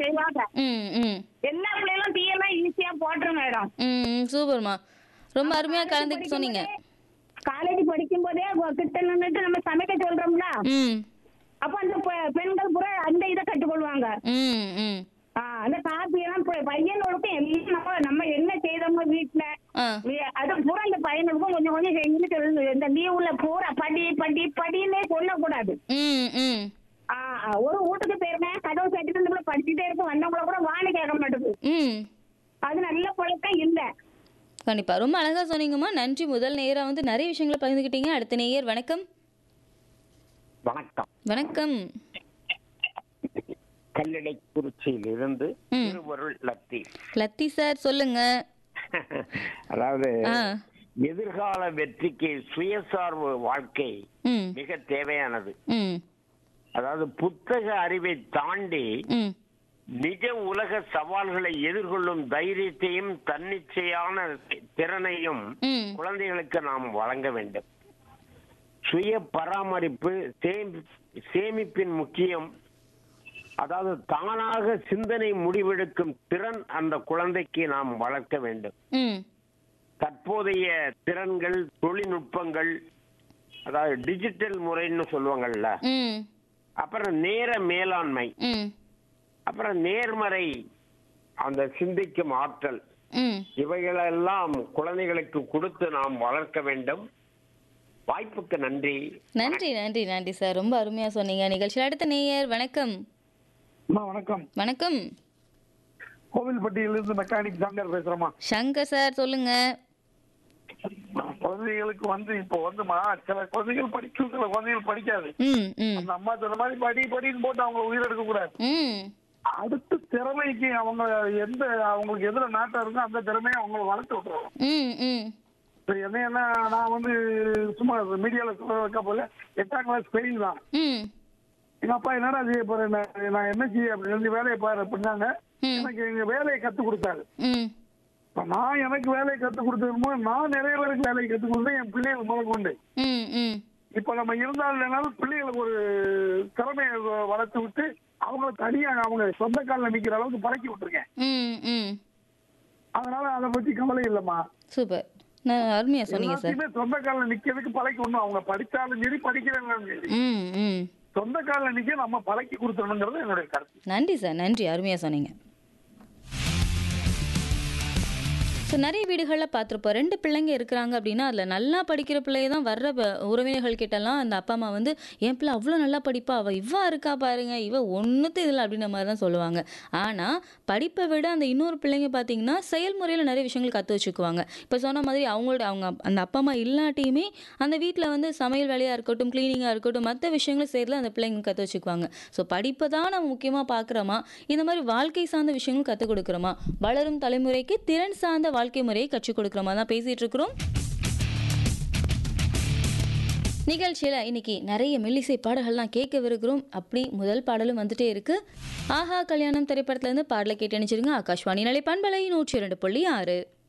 செய்வாங்க ம் ம் எல்லா பிள்ளைகளும் டீ எல்லாம் ஈஸியா போட்டுரும் மேடம் ம் ம், சூப்பர்மா ரொம்ப அருமையாக கலந்துக்கிட்டு சொன்னீங்க காலேஜ் படிக்கும் போதே கிட்ட நின்னுட்டு நம்ம சமைக்க சொல்றோம்ல ம் அப்ப அந்த பெ- பெண்கள் பூரா அந்த இதை கற்றுக்கொள்வாங்க ம் ம் ஆ, அந்த காப்பி எல்லாம் ப- பையனோட எல்லாம் நம்ம நம்ம என்ன செய்தோமோ வீட்டுல ஆ வி- அது பூரா இந்த பையனுக்கும் கொஞ்சம் கொஞ்சம் செஞ்சுட்டு சொல்லு. இந்த லீவுல பூரா படி படி படின்னே சொல்லக்கூடாது ம் ம் ஆ, ஆ, ஒரு வீட்டுக்கு போயிருங்க கதவு கட்டிட்டு இருந்து கூட படிச்சுட்டே இருக்க வந்தவங்கள கூட வாணி கேட்க மாட்டேங்குது ம் அது நல்ல பழக்கம் இல்ல கண்டிப்பா ரொம்ப அழகா சொன்னீங்கம்மா நன்றி முதல் நேரா வந்து நிறைய விஷயங்களை பகிர்ந்துக்கிட்டீங்க அடுத்த நேயர் வணக்கம் வணக்கம் வணக்கம் கல்லடைக்குறிச்சியில் இருந்து ம். திருவருள் லத்தி லத்தி சார் சொல்லுங்க அதாவது ஆ எதிர்கால வெற்றிக்கு சுயசார்பு வாழ்க்கை ம் மிக தேவையானது ம் அதாவது புத்தக அறிவை தாண்டி ம் நிஜ உலக சவால்களை எதிர்கொள்ளும் தைரியத்தையும் தன்னிச்சையான திறனையும் ம் குழந்தைகளுக்கு நாம் வழங்க வேண்டும் சுய பராமரிப்பு சேமி- சேமிப்பின் முக்கியம் அதாவது தானாக சிந்தனை முடிவெடுக்கும் திறன் அந்த குழந்தைக்கு நாம் வளர்க்க வேண்டும் ம் தற்போதைய திறன்கள் தொழில்நுட்பங்கள் அதாவது டிஜிட்டல் முறைன்னு சொல்லுவாங்கல்ல ம் அப்புறம் நேர மேலாண்மை ம் அப்புறம் நேர்மறை அந்த சிந்திக்கும் ஆற்றல் ம் இவைகளெல்லாம் குழந்தைகளுக்கு கொடுத்து நாம் வளர்க்க வேண்டும் வாய்ப்புக்கு நன்றி நன்றி நன்றி நன்றி சார் ரொம்ப அருமையா சொன்னீங்க நிகழ்ச்சியில் அடுத்த நேயர் வணக்கம் அம்மா வணக்கம் வணக்கம் கோவில்பட்டியிலிருந்து மெக்கானிக் சங்கர் பேசுறேம்மா சங்கர் சார் சொல்லுங்க குழந்தைகளுக்கு வந்து இப்போ வந்துமா சில குழந்தைகள் படிக்கும் சில குழந்தைகள் படிக்காது ம் ம் அந்த அம்மா சொன்ன மாதிரி படி படின்னு போட்டு அவங்க உயிர் எடுக்க கூடாது ம் அடுத்த திறமைக்கு அவங்க எந்த அவங்களுக்கு எதுல நாட்டம் இருக்கோ அந்த திறமையை அவங்களை வளர்த்து விட்டுருவோம் ம் ம் இப்போ என்ன என்ன நான் வந்து சும்மா மீடியால சொல்ல வைக்க போல எட்டாம் கிளாஸ் ஃபெயில் தான் ம் எங்க அப்பா என்னடா செய்ய போறேன் நான் நான் என்ன செய்ய அப்படின்னு சொல்லி வேலையை பாரு அப்படின்னாங்க ம். எனக்கு எங்க வேலையை கத்து கொடுத்தாரு ம் இப்ப நான் எனக்கு வேலையை கத்து கொடுத்ததுமோ நான் நிறைய பேருக்கு வேலையை கத்து கொடுத்தேன் என் பிள்ளைகள் முதல் கொண்டு ம் ம் இப்ப நம்ம இருந்தாலும் இல்லைனாலும் பிள்ளைகளுக்கு ஒரு திறமையை வ- வளர்த்து விட்டு அவங்கள தனியா அவங்க சொந்த காலில் நிக்கிற அளவுக்கு பழக்கி விட்டுருக்கேன் ம் ம் அதனால அதை பத்தி கவலை இல்லம்மா சூப்பர் நான் அருமையாக சொன்னீங்க சார் எல்லாத்தையுமே சொந்த காலில் நிக்கிறதுக்கு பழக்கி விடணும் அவங்க படிச்சாலும் சரி படிக்கிறாங்களும் சரி ம் ம் சொந்த காலில் நிக்க நம்ம பழக்கி கொடுத்துடணுங்கிறது என்னுடைய கருத்து நன்றி சார் நன்றி அருமையாக சொன்னீங்க ஸோ நிறைய வீடுகளில் பார்த்துருப்போம் ரெண்டு பிள்ளைங்க இருக்கிறாங்க அப்படின்னா அதில் நல்லா படிக்கிற பிள்ளைய தான் வர்ற ப- உறவினர்கள் கிட்டலாம் அந்த அப்பா அம்மா வந்து என் பிள்ளை அவ்வளோ நல்லா படிப்பா அவள் இவ்வா இருக்கா பாருங்க இவ ஒன்றுத்து இதில் அப்படின்ற மாதிரி தான் சொல்லுவாங்க ஆனால் படிப்பை விட அந்த இன்னொரு பிள்ளைங்க பார்த்தீங்கன்னா செயல்முறையில் நிறைய விஷயங்கள் கற்று வச்சுக்குவாங்க இப்போ சொன்ன மாதிரி அவங்களோட அவங்க அப்- அந்த அப்பா அம்மா இல்லாட்டியுமே அந்த வீட்டில் வந்து சமையல் வேலையாக இருக்கட்டும் க்ளீனிங்காக இருக்கட்டும் மற்ற விஷயங்களும் செய்யறதுல அந்த பிள்ளைங்க கற்று வச்சுக்குவாங்க ஸோ படிப்பை தான் நம்ம முக்கியமாக பார்க்குறோமா இந்த மாதிரி வாழ்க்கை சார்ந்த விஷயங்கள் கற்றுக் கொடுக்குறோமா வளரும் தலைமுறைக்கு திறன் சார்ந்த வாழ்க்கை முறையை கற்றுக் கொடுக்குறோமா தான் பேசிகிட்டு இருக்கிறோம் நிகழ்ச்சியில் இன்னைக்கு நிறைய மெல்லிசை பாடல்கள்லாம் கேட்கவிருக்கிறோம் அப்படி முதல் பாடலும் வந்துட்டே இருக்கு ஆஹா கல்யாணம் திரைப்படத்துல இருந்து பாடலை கேட்டு அணிச்சிருங்க ஆகாஷ்வாணி நிலை பண்பலை நூற்றி இரண்டு புள்ளி ஆறு